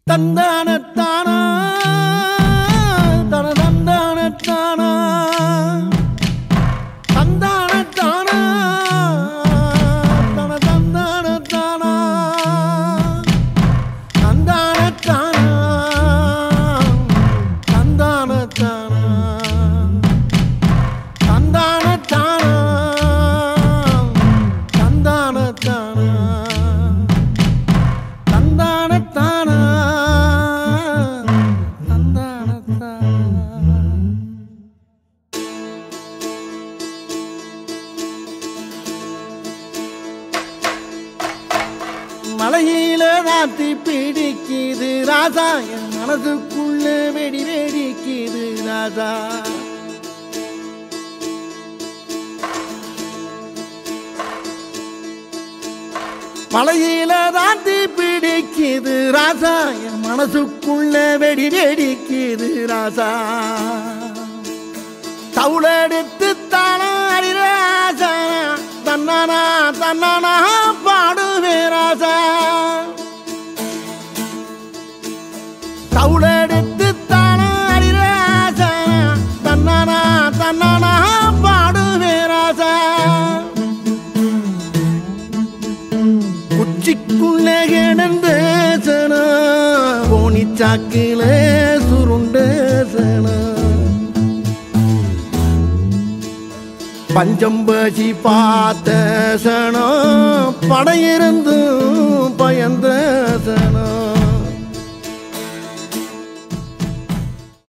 தந்தானத்தானா தன தந்தானத்தானா தந்தானத்தானா தன தந்தானத்தானா தந்தானத்தானா தந்தானத்தானா தந்தானத்தானா தந்தானத்தானா தந்தானத்தானா தந்தானத்தானா மலையில ராத்தி பிடிக்குது ராசா என் மனதுக்குள்ள வெடி வெடிக்குது ராசா மலையில ராத்தி பிடிக்குது ராசா என் மனசுக்குள்ள வெடி வெடிக்குது ராசா தவுளெடுத்து தானாடி ராசா தன்னானா தன்னானா பாடுவே ராசா தவுளெடுத்து தானாடி ராசா தன்னானா தன்னானா பாடுவே ராசா குச்சிக்குள்ளே கிடந்து சனா கோணிச்சாக்கில சுருண்ட சனா பஞ்சம்பசி பார்த்த சனம் படையிருந்து பயந்த சனம்